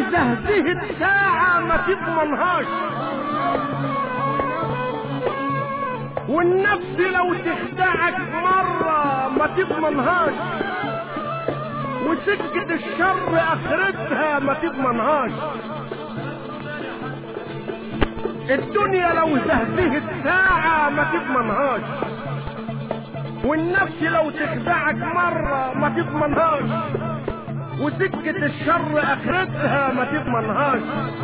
زهزهت ساعة ما تضمنهاش والنفس لو تخدعك مرة ما تضمنهاش وسكة الشر اخرتها ما تضمنهاش الدنيا لو زهزهت ساعة ما تضمنهاش والنفس لو تخدعك مرة ما تضمنهاش وسكة الشر اخرتها ما تضمنهاش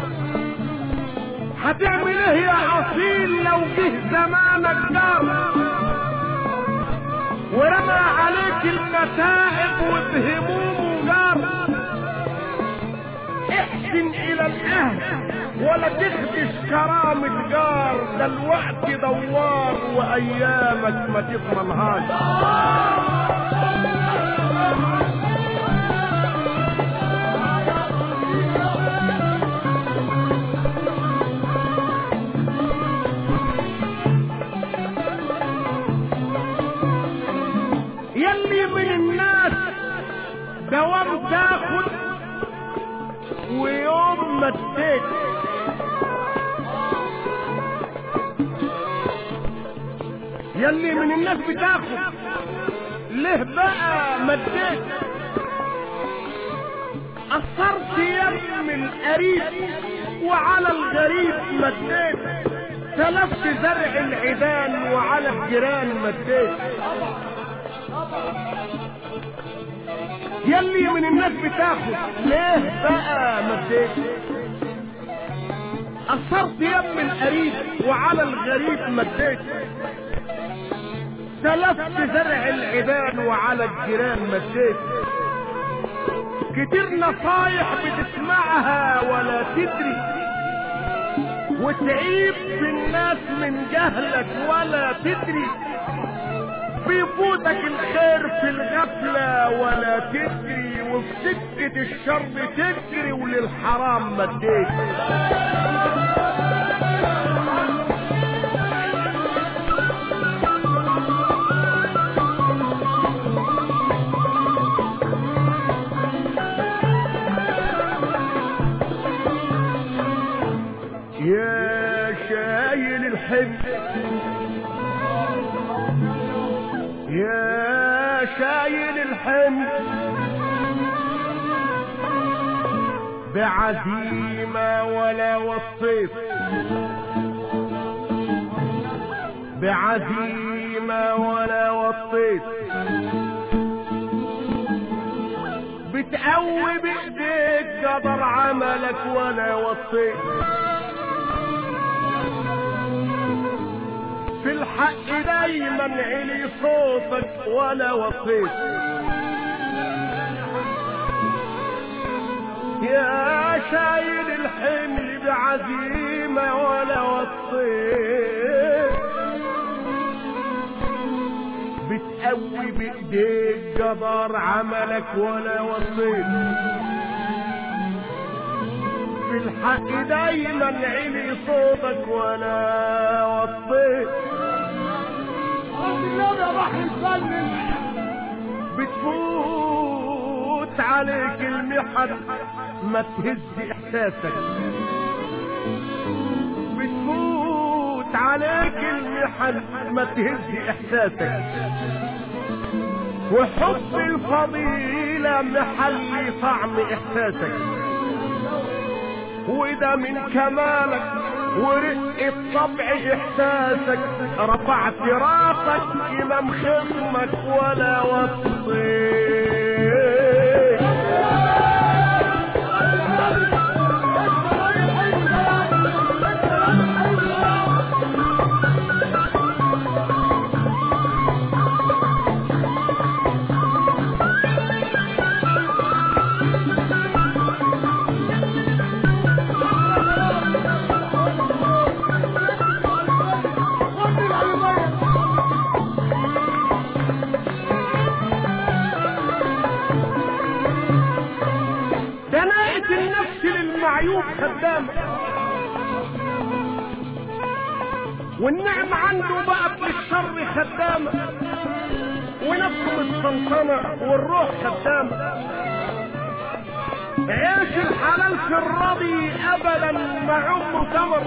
هتعمل ايه يا اصيل لو جه زمانك دار ورمى عليك المتاعب وبهموم جار احسن الى الاهل ولا تخدش كرامة جار ده الوقت دوار وايامك ما تضمنهاش يلي من الناس دوام تاخد ويوم ما اديت يلي من الناس بتاخد ليه بقى مديت أثرت يم القريب وعلى الغريب مديت تلفت زرع العيدان وعلى الجيران مديت يلي من الناس بتاخد ليه بقى مديت أثرت يم القريب وعلى الغريب مديت تلفت زرع العيدان وعلى الجيران مديت كتير نصايح بتسمعها ولا تدري وتعيب في الناس من جهلك ولا تدري بيفوتك الخير في الغفلة ولا تدري وفي سكة الشر تجري وللحرام مديت يا شايل الحب يا شايل الحمل بعزيمة ولا وصيت بعزيمة ولا وصيت بتقوي بايديك قدر عملك ولا وصيت في الحق دايما علي صوتك ولا وصيت يا شايل الحمل بعزيمة ولا وصيت بتقوي بايديك جبار عملك ولا وصيت في الحق دايما علي صوتك ولا وصيت بتفوت عليك المحن ما تهز احساسك بتفوت عليك المحن ما تهز احساسك وحب الفضيلة محلي طعم احساسك وده من كمالك ورق الطبع احساسك رفعت راسك امام خصمك ولا وصيت دناءة النفس للمعيوب خدامة والنعم عنده بقت للشر خدامة ونفسه مستنطنة والروح خدامة عيش الحلال في الرضي ابدا ما عمره ثمر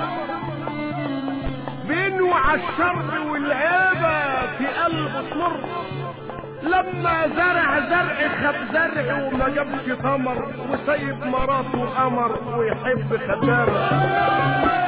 بينوع الشر والعيبة في قلبه تمر لما زرع زرع خد زرع وما جابش ثمر وسيب مراته قمر ويحب خدامه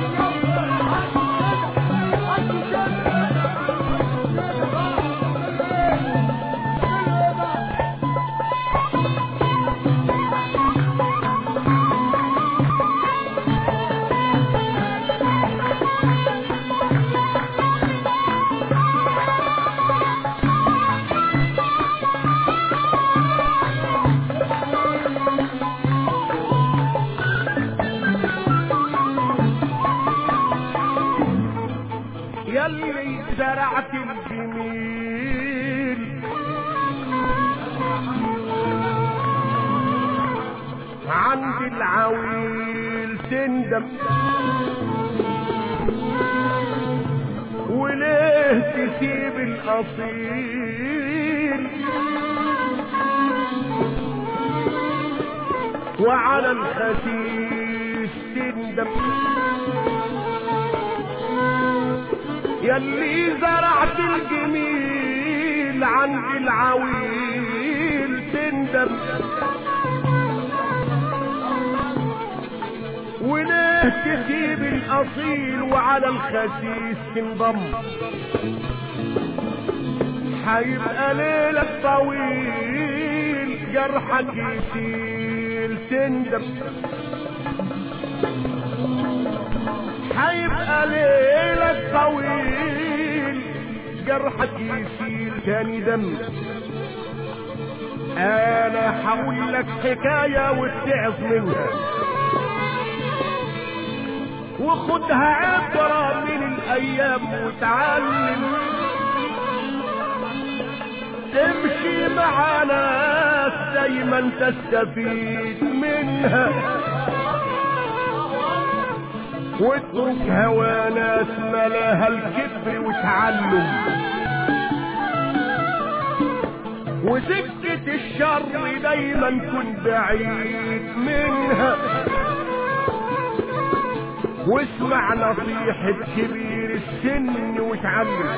يلي زرعت الجميل عند العويل تندم وليه تسيب الاصيل وعلى الخسيس تندم يلي زرعت الجميل عند العويل تندم وليه تسيب الاصيل وعلى الخسيس تنضم حيبقى ليلك طويل جرحك يشيل تندم حيبقى ليلك طويل جرحك يشيل تاني دم انا هقول لك حكاية واتعظ منها وخدها عبرة من الايام وتعلم امشي مع ناس دايما تستفيد منها واترك هوى ناس ملاها الكبر وتعلم وسكة الشر دايما كن بعيد منها واسمع نصيحة كبير السن وتعلم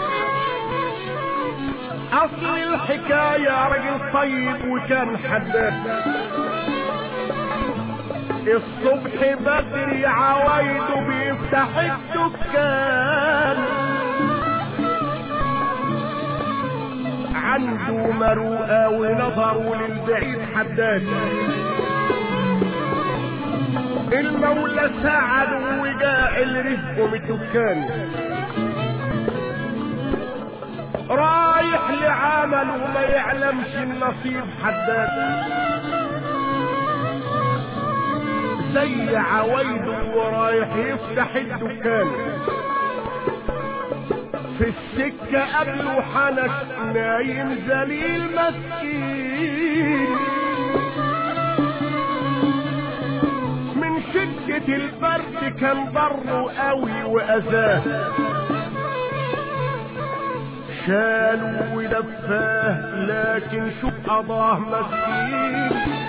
اصل الحكاية راجل طيب وكان حداد الصبح بدري عوايده بيفتح الدكان عنده مروءة ونظره للبعيد حداد المولى ساعده وجاء الرزق من الدكان رايح لعمل وما يعلمش النصيب حداد زي عوايده ورايح يفتح الدكان في السكة قبله حنش نايم ذليل مسكين من شدة البرد كان ضره قوي وأذاه شالوا ودفاه لكن شو قضاه مسكين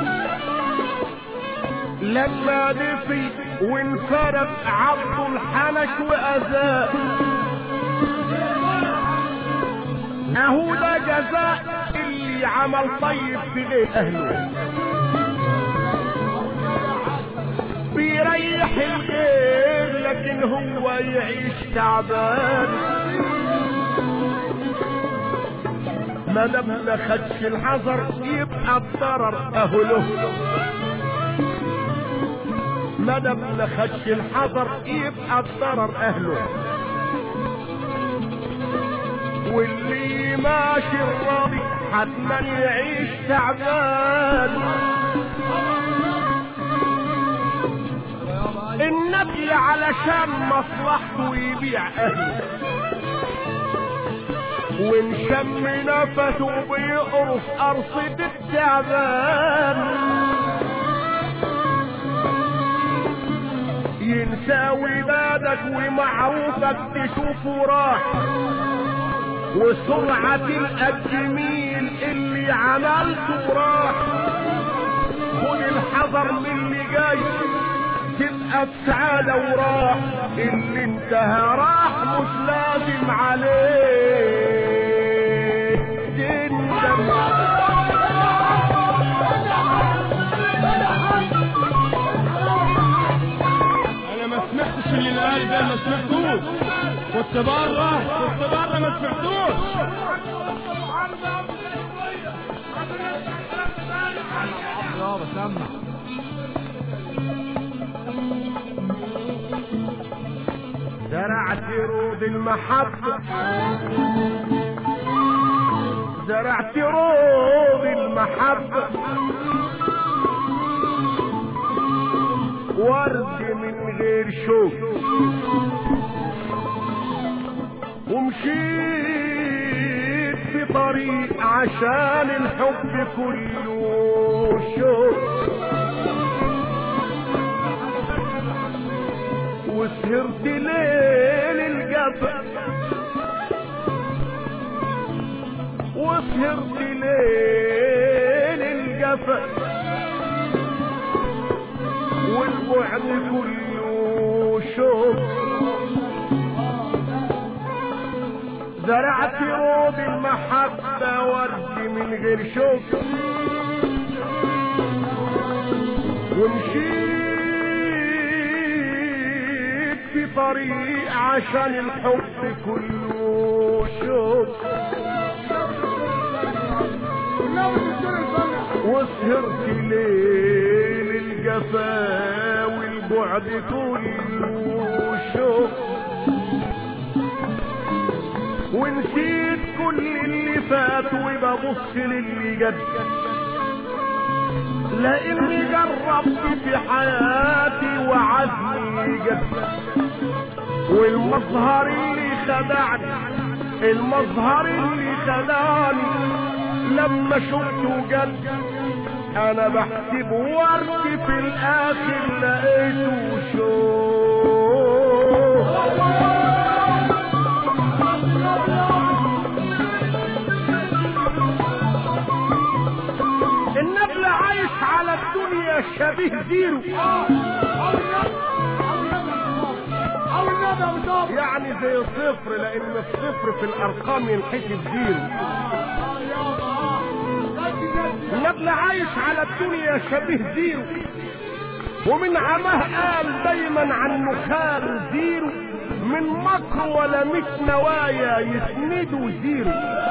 لما دفي وانفرد عبد الحنك وأذاه اهو ده جزاء اللي عمل طيب في غير اهله بيريح الغير لكن هو يعيش تعبان ما دام ما خدش الحذر يبقى الضرر اهله ما دام ما خدش الحذر يبقى الضرر اهله واللي ماشي الراضي حتما يعيش تعبان النبي علشان مصلحته يبيع اهله وان شم نفسه بيقرص قرصة التعبان ينسى ودادك ومعروفك تشوفه راح وسرعة الجميل اللي عملته راح خد حذر من اللي جاي تبقى بسعادة وراح اللي انتهى راح مش لازم عليه تندم انا ما سمعتش اللي القال ده ما سمعتوش كنت بره كنت بره ما سمعتوش يابا سمع زرعت رود المحبة زرعت رود المحبة ورد من غير شوك ومشيت في طريق عشان الحب كله شوك وسهرت ليل الجبل وسهرت ليل الجفا والبعد كله شوق زرعت رود المحبة ورد من غير شوق ومشيت في طريق عشان الحب كله شوق وسهرت ليل الجفا والبعد كله شوق ونسيت كل اللي فات وببص للي جد لاني جربت في حياتي وعزمي جد والمظهر اللي خدعني المظهر اللي خدعني لما شفته جد انا بحسب ورد في الاخر لقيته شوق النبل عايش على الدنيا شبيه زيرو يعني زي صفر لان الصفر في الارقام ينحسب زيرو النبل عايش على الدنيا شبيه زيرو ومن عماه قال دايما عن نخال زيرو من مكر ولا مش نوايا يسندوا زيرو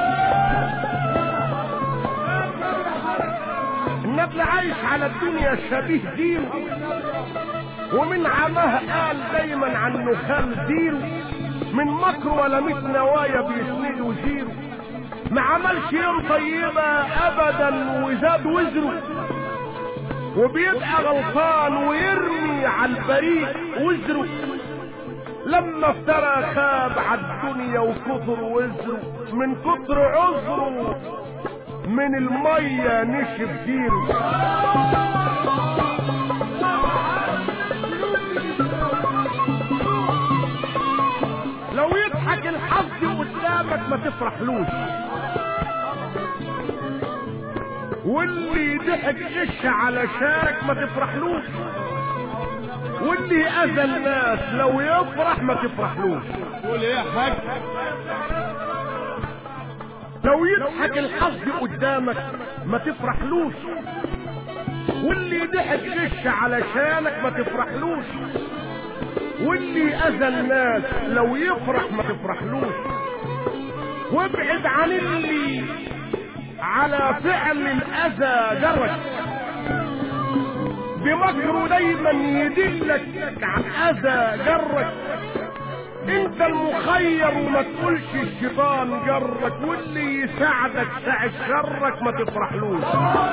النبل عايش على الدنيا شبيه زيرو ومن عماه قال دايما عن نخال زيرو من مكر ولا مش نوايا بيسندوا زيرو ما عملش يوم طيبة ابدا وزاد وزره وبيبقى غلطان ويرمي على البريء وزره لما افترى خاب على الدنيا وكثر وزره من كتر عذره من المية نشف زيرو لو يضحك الحظ قدامك ما تفرحلوش واللي ضحك غش علشانك ما تفرحلوش واللي اذى الناس لو يفرح ما تفرحلوش قول ايه يا حاج لو يضحك الحظ قدامك ما تفرحلوش واللي ضحك غش علشانك ما تفرحلوش واللي اذى الناس لو يفرح ما تفرحلوش وابعد عن اللي على فعل الاذى جرك بمكره دايما يدلك عن اذى جرك انت المخير وما تقولش الشيطان جرك واللي يساعدك ساعة شرك ما تفرحلوش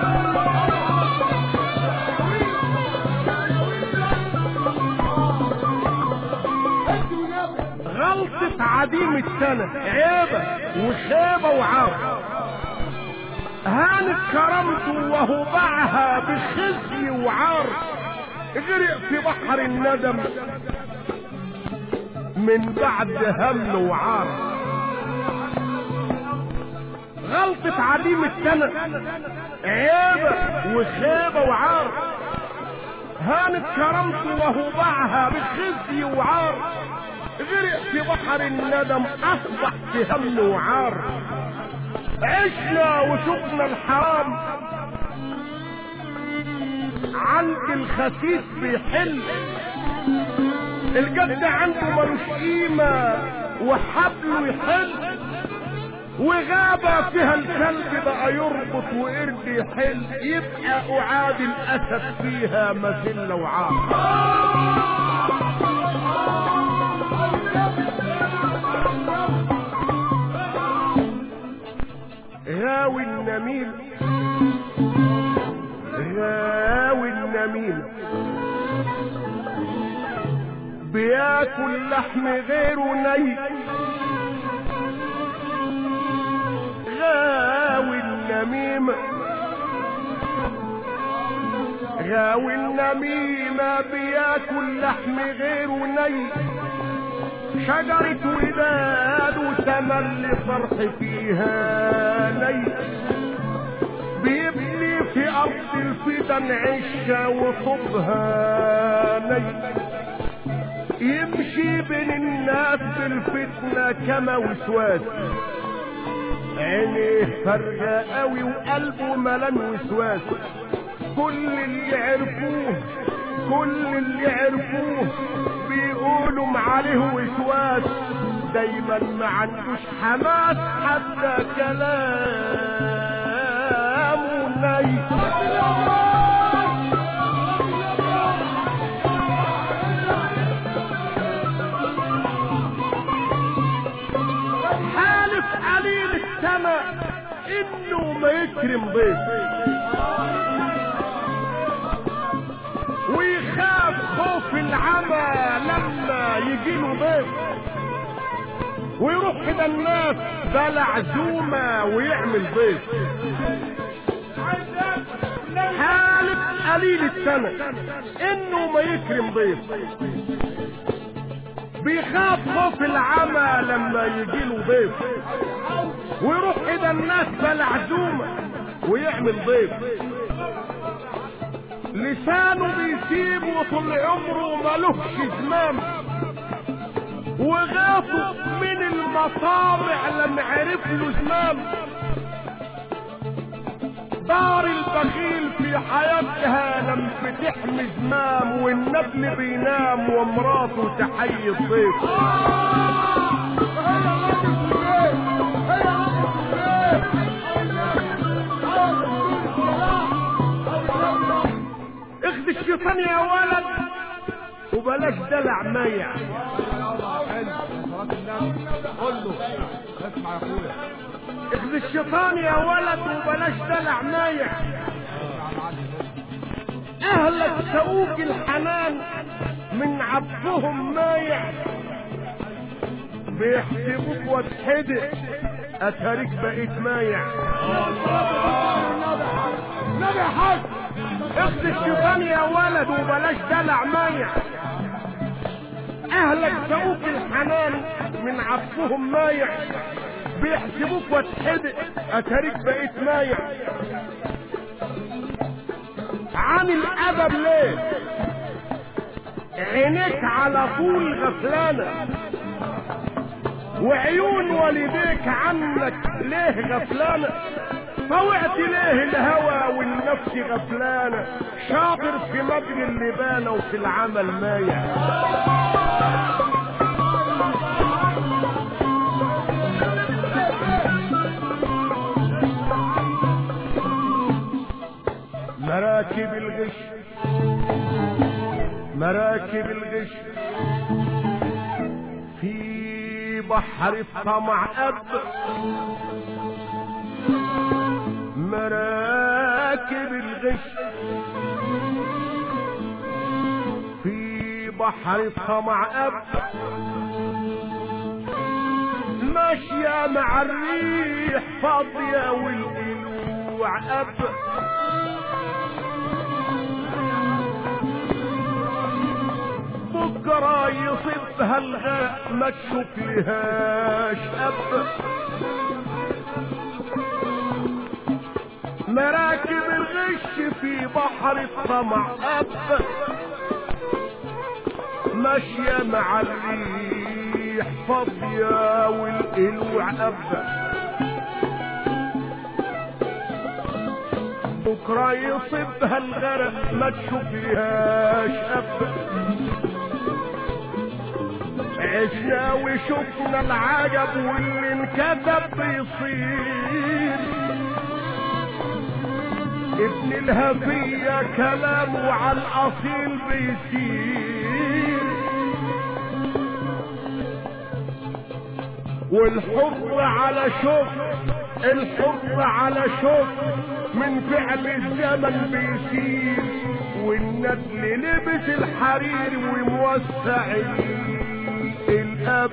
غلطة عديم السنة عيبة وخيبة وعار هانت كرامته وهو باعها بخزي وعار غرق في بحر الندم من بعد هم وعار غلطة عديم السنة عيبة وخيبة وعار هانت كرامته وهو باعها بخزي وعار غرق في بحر الندم اصبح في هم وعار عشنا وشفنا الحرام عند الخسيس بيحل الجد عنده ملوش قيمة وحبله يحل وغابة فيها الكلب بقى يربط وقرد يحل يبقى أعاد الأسد فيها مذلة وعار غاوي النميل غاوي النميل بياكل لحم غيره ني غاوي النميمة غاوي النميمة بياكل لحم غيره ني شجرة وداد وتملي فرح فيها ني بيبني في أرض الفتن عشة وطبها ني يمشي بين الناس بالفتنة كما وسواس عينيه فارغة قوي وقلبه ملان وسواس كل اللي عرفوه كل اللي عرفوه بيقولوا عليه وسواس دايما ما عندوش حماس حتى كلامه ني حالف قليل السماء انه ما يكرم ضيف ويخاف خوف العمى لما يجيله ضيف ويروح كده الناس بلا عزومة ويعمل ضيف حالف قليل السنة انه ما يكرم ضيف بيخاف خوف العمى لما يجيله ضيف ويروح كده الناس بلا عزومة ويعمل ضيف لسانه بيسيبه طول عمره ملوش زمام وغافه من المطامع لما عرف له زمام دار البخيل في حياتها لم بتحمي زمام والنبل بينام ومراته تحيي الضيف اخد الشيطان يا ولد وبلاش دلع مايع اخد الشيطان يا ولد وبلاش دلع مايع اهلك سوق الحنان من عطفهم مايع بيحسبوك واتحدق اتاريك بقيت مايع نبي حاج اخد الشيطان يا ولد وبلاش دلع مايع اهلك سوق الحنان من عطفهم مايع بيحسبوك واتحدق اتاريك بقيت مايع عامل ادب ليه عينيك على طول غفلانه وعيون والديك عنك ليه غفلانه طوعت ليه الهوى والنفس غفلانه شاطر في مجري اللبانه وفي العمل مايع مراكب الغش مراكب الغش في بحر الطمع أب مراكب الغش في بحر الطمع أب ماشية مع الريح فاضية والقلوع أب بكرة يصيبها الغاء ما تشوف لهاش أب مراكب الغش في بحر الطمع أب ماشية مع الريح فاضية والقلوع أب بكرة يصيبها الغرق ما تشوفيهاش أب عشنا وشفنا العجب واللي انكتب بيصير ابن الهفية كلامه على الأصيل بيسير والحر على شوف الحر على شوف من فعل الزمن بيسير والندل لبس الحرير وموسع الأب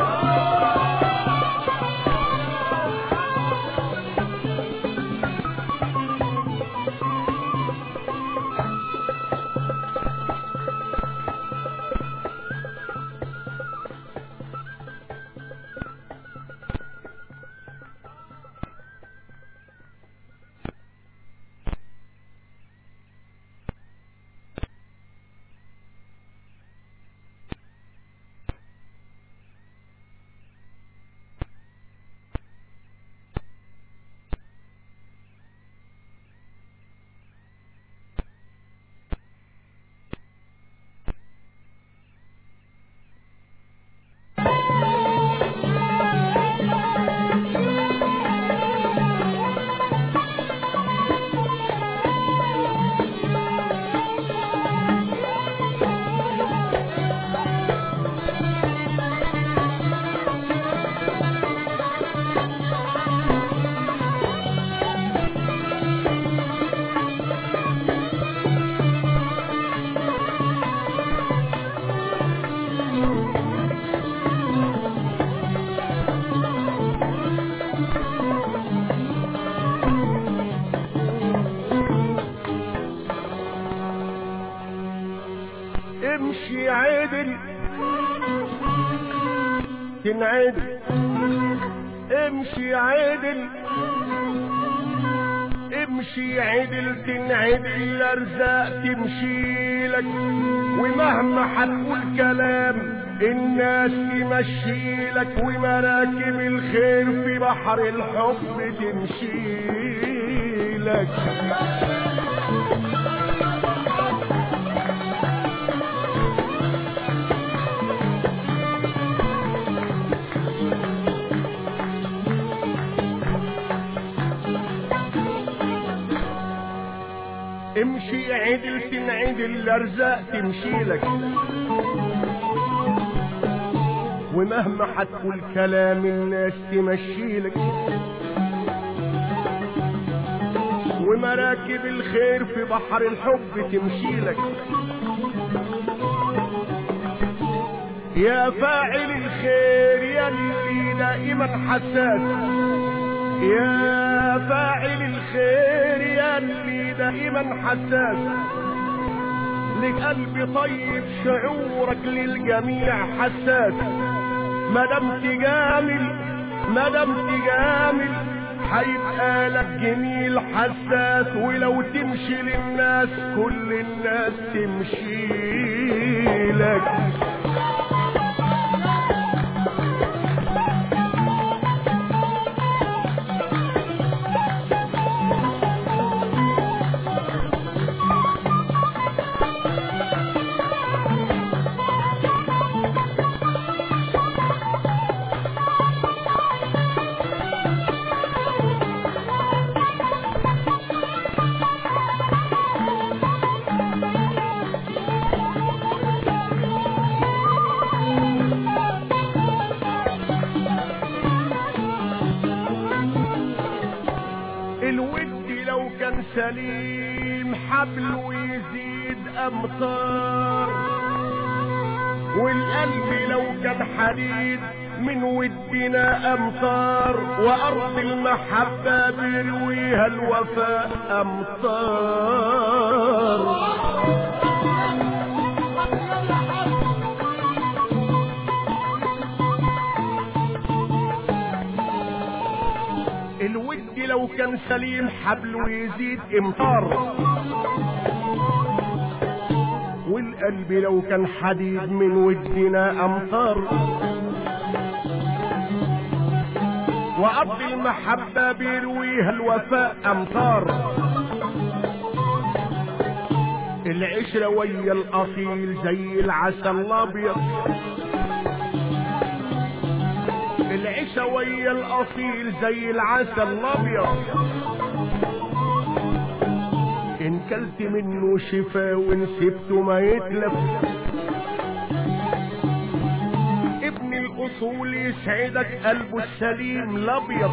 امشي عدل تنعدل امشي عدل امشي عدل تنعدل الارزاق تمشي لك ومهما حتقول كلام الناس تمشي لك ومراكب الخير في بحر الحب تمشي لك امشي عدل تنعدل الارزاق تمشي لك ومهما حتقول كلام الناس تمشي لك ومراكب الخير في بحر الحب تمشي لك يا فاعل الخير يا اللي دائما حساس يا فاعل الخير يا اللي دائما حساس لقلبي طيب شعورك للجميع حساس ما دام تجامل ما دام تجامل هيبقى لك جميل حساس ولو تمشي للناس كل الناس تمشي لك الود لو كان سليم حبله يزيد امطار والقلب لو كان حديد من ودنا امطار وارض المحبه بيرويها الوفاء امطار الود لو كان سليم الحبل ويزيد امطار والقلب لو كان حديد من ودنا امطار وأرض المحبة بيرويها الوفاء أمطار العشرة ويا الأصيل زي العسل الأبيض العشرة ويا الأصيل زي العسل الأبيض إن كلت منه شفا وإن سبته ما يتلف ابن الاصول يسعدك قلبه السليم الابيض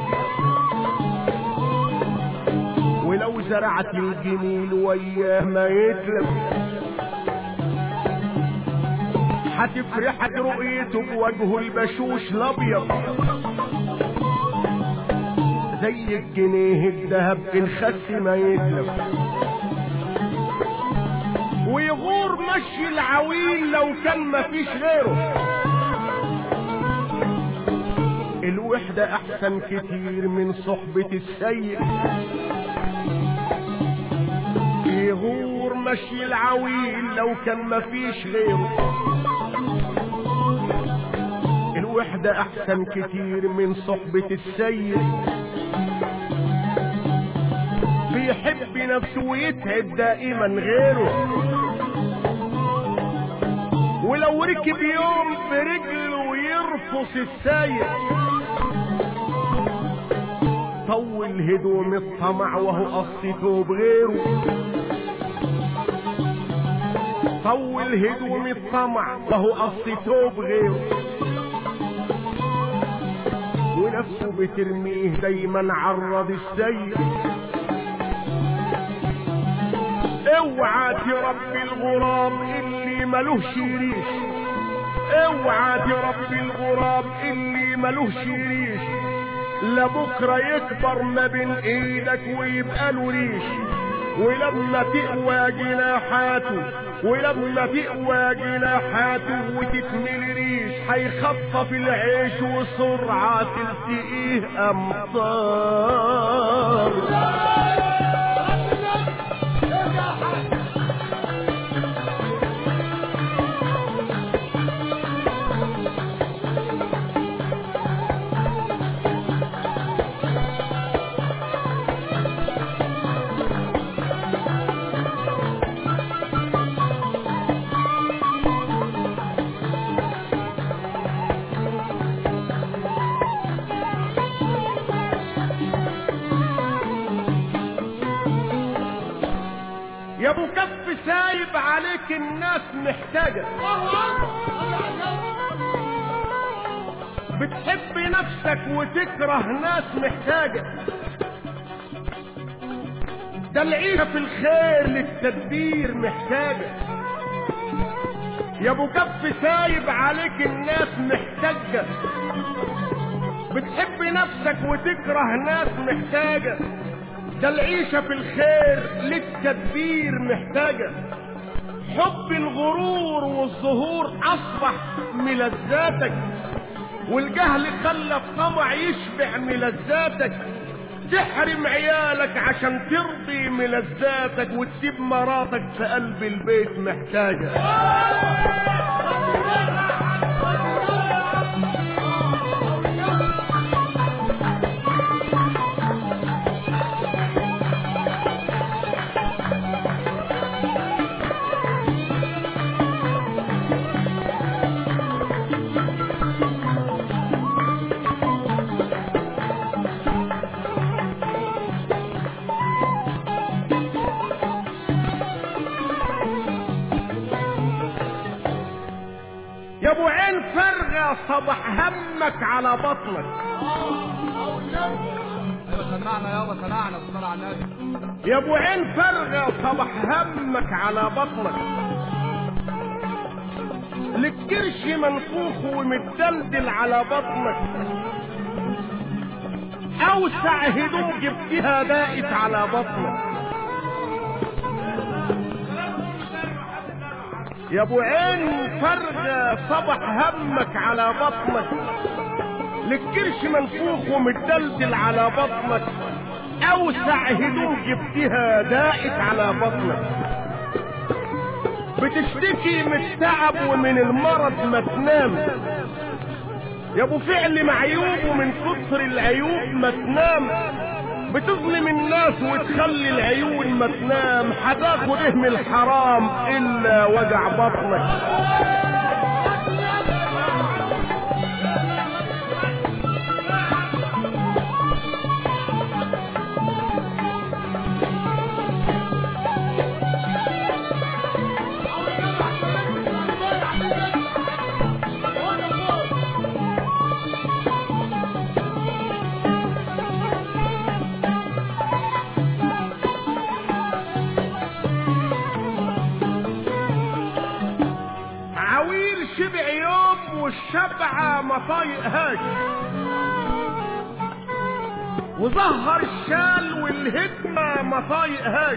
ولو زرعت الجميل وياه ما يتلف هتفرحك رؤيته بوجهه البشوش الابيض زي الجنيه الذهب الخس ما يتلف ويغور مشي العويل لو كان مفيش غيره الوحدة أحسن كتير من صحبة السيء يغور مشي العويل لو كان مفيش غيره الوحدة أحسن كتير من صحبة السيء بيحب نفسه ويتعب دائما غيره ولو ركب يوم برجله يرفص السايق طول هدوم الطمع وهو قصته بغيره طول هدوم الطمع وهو قصته بغيره ونفسه بترميه دايما عرض السيء اوعى تربي الغراب اللي ملوش ريش اوعى تربي الغراب اللي ملوش ريش لبكره يكبر ما بين ايدك ويبقى له ريش ولما تقوى جناحاته ولما تقوى جناحاته وتتمل ريش هيخطف العيش وسرعة تلتقيه أمطار يا ابو كف سايب عليك الناس محتاجة بتحب نفسك وتكره ناس محتاجة ده العيشة في الخير للتدبير محتاجة يا ابو كف سايب عليك الناس محتاجة بتحب نفسك وتكره ناس محتاجة ده العيشة في الخير للتدبير محتاجة حب الغرور والظهور أصبح ملذاتك والجهل خلى الطمع يشبع ملذاتك تحرم عيالك عشان ترضي ملذاتك وتسيب مراتك في قلب البيت محتاجة يا ابو عين فرغة صبح همك على بطنك ايوه سمعنا يابا سمعنا بالصلاة على النبي يا ابو عين فرغة صبح همك على بطنك للكرش منفوخ ومتدلدل على بطنك اوسع هدوم جبتها بقت على بطنك يا ابو عين فرغة صبح همك على بطنك للكرش منفوخ ومتدلدل على بطنك اوسع هدوم جبتها داقت على بطنك بتشتكي من التعب ومن المرض ما تنام يا ابو فعل معيوب ومن كتر العيوب ما تنام بتظلم الناس وتخلي العيون ما تنام هتاخد ايه من الحرام الا وجع بطنك عويل شبع يوم والشبعة ما طايقهاش وظهر الشال والهدمة ما طايقهاش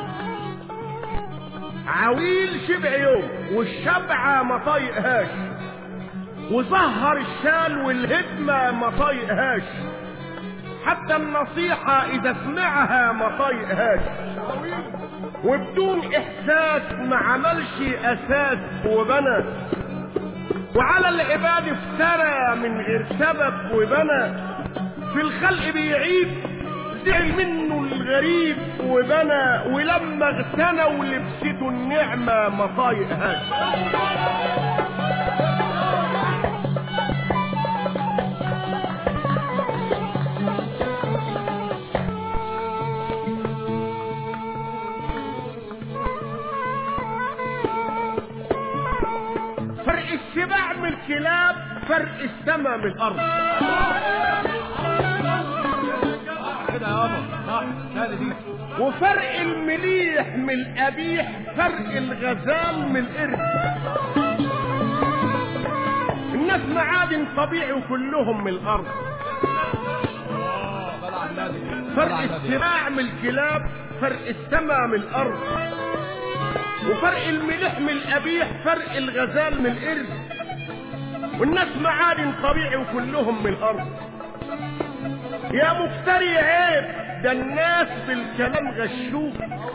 عويل شبع يوم والشبعة ما طايقهاش وظهر الشال والهدمة ما طايقهاش حتى النصيحة إذا سمعها ما طايقهاش وبدون إحساس ما عملش أساس وبنى وعلى العباد افترى من غير سبب وبنى في الخلق بيعيب زعل منه الغريب وبنى ولما اغتنى ولبسته النعمة ما طايقهاش فرق السباع من الكلاب فرق السما من الارض كده يابا صح هذه دي وفرق المليح من القبيح فرق الغزال من القرد الناس معادن طبيعي وكلهم من الارض طلع النادي فرق السباع من الكلاب فرق السما من الارض وفرق الملح من القبيح فرق الغزال من القرد والناس معادن طبيعي وكلهم من الارض يا مفتري عيب ده الناس بالكلام غشوك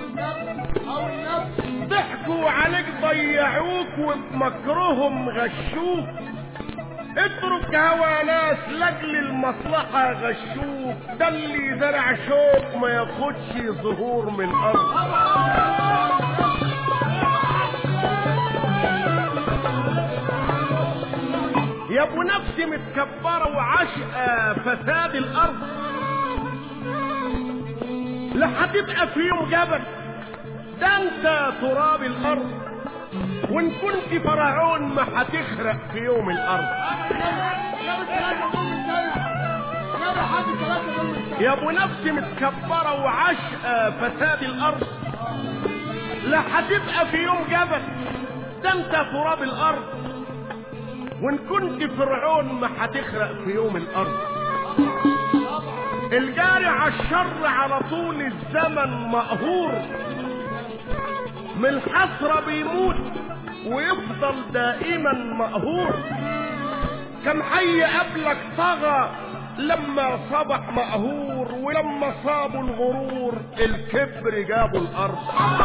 ضحكوا عليك ضيعوك وبمكرهم غشوك اترك هوى ناس لاجل المصلحة غشوك ده اللي زرع شوك ما ياخدش ظهور من الارض يا ابو نفسي متكبرة وعشقة فساد الارض لا هتبقى في يوم جبل ده انت تراب الارض وان كنت فرعون ما هتخرق في يوم الارض يا ابو نفسي متكبرة وعشقة فساد الارض لا هتبقى في يوم جبل ده انت تراب الارض وان كنت فرعون ما هتخرق في يوم الارض الجاري على الشر على طول الزمن مقهور من الحسرة بيموت ويفضل دائما مقهور كم حي قبلك طغى لما صبح مقهور ولما صابوا الغرور الكبر جابوا الارض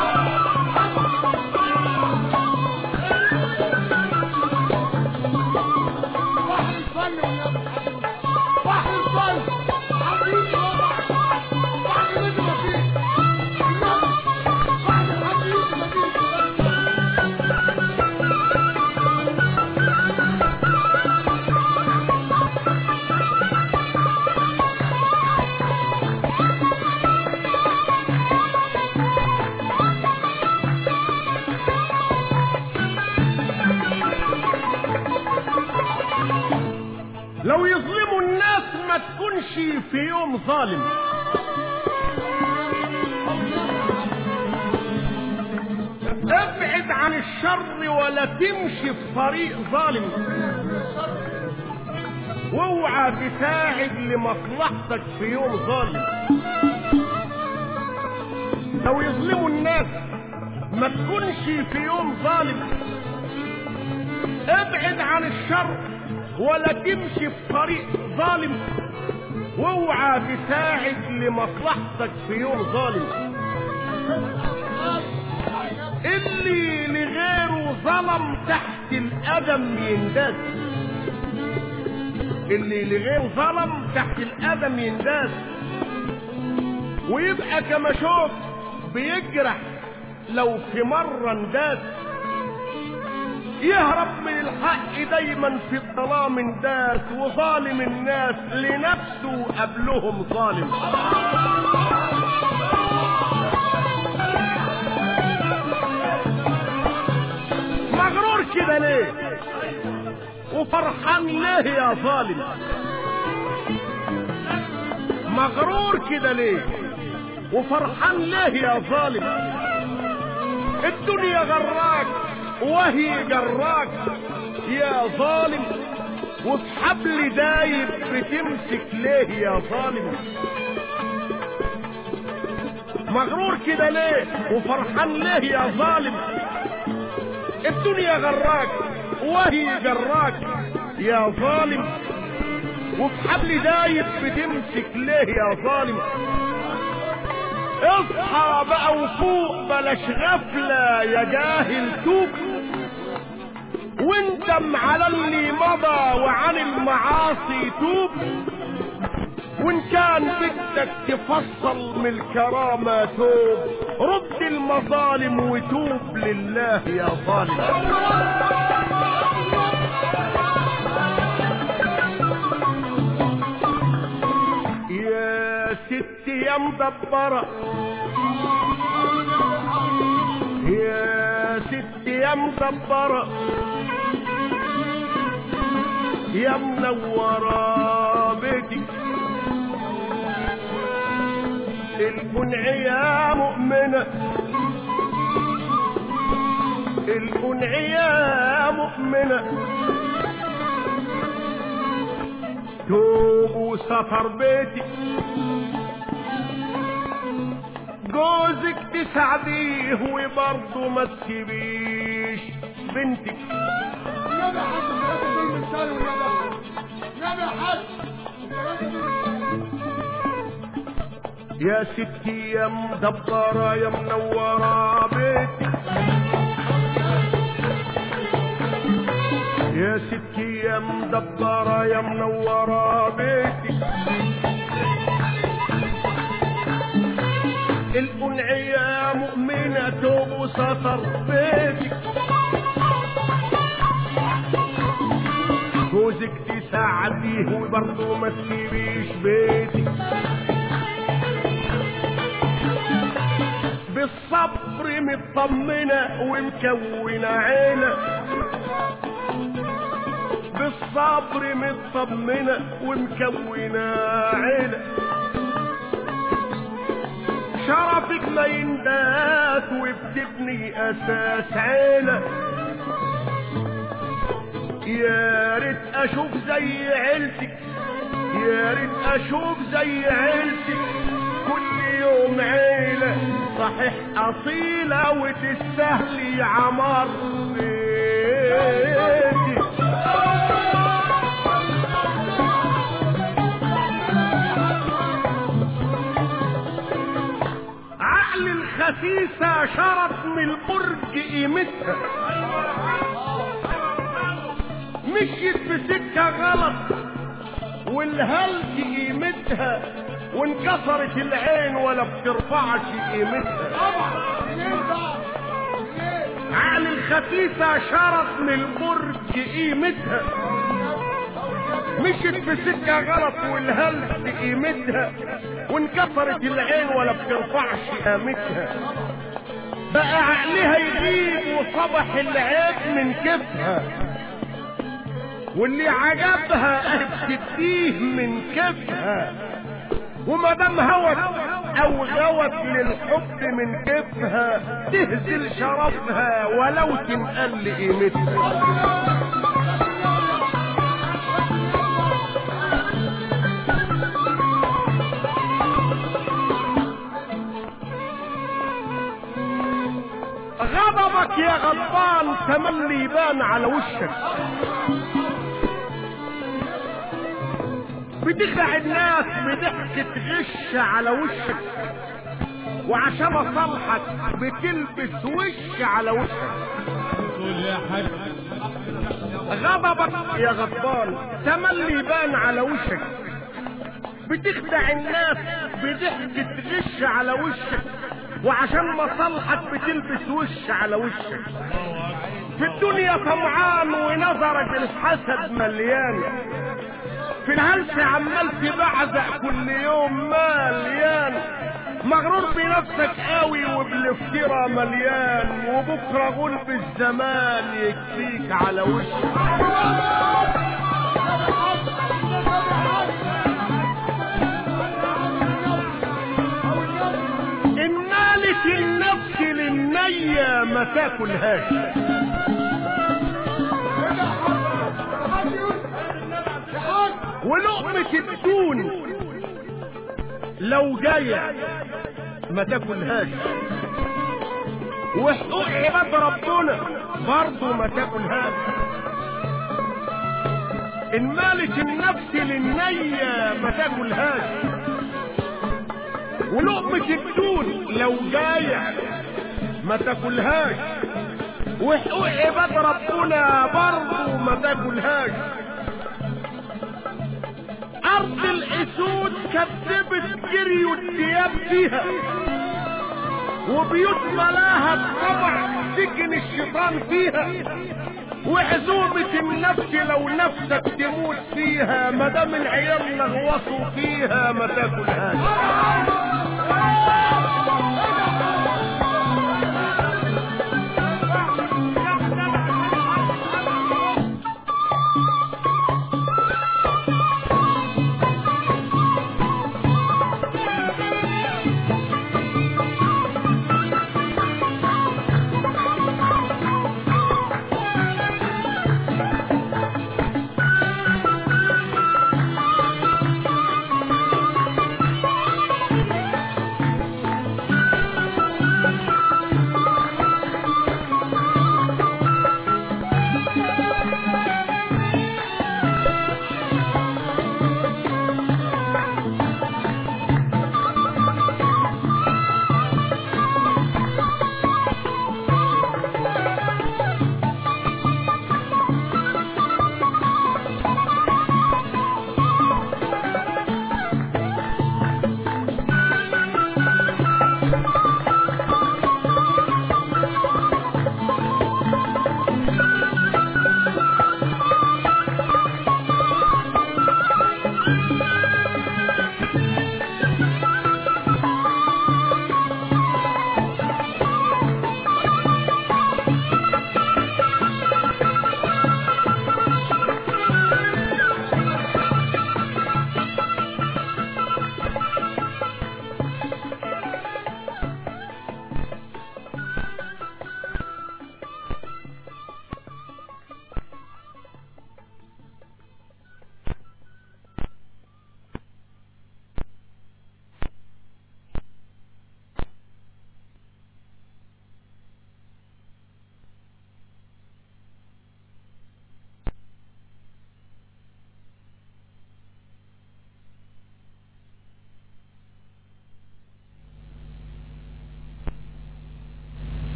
لو يظلموا الناس ما تكونش في يوم ظالم ابعد عن الشر ولا تمشي في طريق ظالم واوعى تساعد لمصلحتك في يوم ظالم لو يظلموا الناس ما تكونش في يوم ظالم ابعد عن الشر ولا تمشي في طريق ظالم واوعى تساعد لمصلحتك حظك في يوم ظالم اللي لغيره ظلم تحت القدم ينداس اللي لغيره ظلم تحت القدم ينداس ويبقى كمشوك بيجرح لو في مرة انداس يهرب من الحق دايما في الظلام انداس وظالم الناس لنفسه قبلهم ظالم مغرور كده ليه وفرحان ليه يا ظالم مغرور كده ليه وفرحان ليه يا ظالم الدنيا غراك وهي جراك يا ظالم وفي حبل دايب بتمسك ليه يا ظالم مغرور كده ليه وفرحان ليه يا ظالم الدنيا غراك وهي جراك يا ظالم وفي حبل دايب بتمسك ليه يا ظالم اصحى بقى وفوق بلاش غفلة يا جاهل توب واندم على اللي مضى وعن المعاصي توب وان كان بدك تفصل من الكرامة توب رد المظالم وتوب لله يا ظالم يا ست يا مدبرة يا ست يا مدبرة يا منورة بيتي الأنعية مؤمنة الأنعية مؤمنة توب وسفر بيتي جوزك تساعديه وبرضه ما تسيبيش بنتك النبي حد ثلاثة دول من ثاني والنبي نبي حد يا ستي يا مدبرة يا منورة بيتي يا ستي يا مدبرة يا منورة بيتي الأنعية مؤمنة توب وسطر بيتك جوزك تساعديه وبرضه ما تسيبيش بيتك بالصبر مطمنة ومكونة عيلة بالصبر مطمنة ومكونة عيلة شرفك ما ينداس وبتبني أساس عيلة يا ريت أشوف زي عيلتك يا ريت أشوف زي عيلتك كل يوم عيلة صحيح أصيلة وتستهلي عمر بيتي عقل الخسيسة شرط من البرج قيمتها مشيت بسكة غلط والهلك قيمتها وانكسرت العين ولا بترفعش قيمتها طبعا منين بقى منين عقل الخسيسة شرط من البرج قيمتها مشيت في سكة غلط والهلك قيمتها وانكسرت العين ولا بترفعش قامتها بقى عقلها يغيب وصبح العيب من كفها واللي عجبها بتديه من كفها وما دام هوت او غوت للحب من كفها تهزل شرفها ولو تنقل قيمتها غضبك يا غضبان تملي يبان على وشك بتخدع الناس بضحك بضحكة غش على وشك وعشان اصالحك بتلبس وش على وشك قول يا حاج غضبك يا غضبان تملي يبان على وشك بتخدع الناس بضحكة غش على وشك وعشان مصالحك بتلبس وش على وشك في الدنيا طمعان ونظرك الحسد مليان في الهلس عمال تبعزق كل يوم مليان مغرور بنفسك قوي وبالافتراء مليان وبكره غلب الزمان يكفيك على وشك ان مالت النفس للنية ما تاكلهاش ولقمة الدون لو جاية ما تاكلهاش وحقوق عباد ربنا برضه ما تاكلهاش ان مالت النفس للنية ما تاكلهاش ولقمة الدون لو جاية ما تاكلهاش وحقوق عباد ربنا برضه ما تاكلهاش ارض الاسود كذبت جري والثياب فيها وبيوت ملاها الطبع سجن الشيطان فيها وعزومة النفس لو نفسك تموت فيها ما دام العيال لغوصوا فيها ما تاكلهاش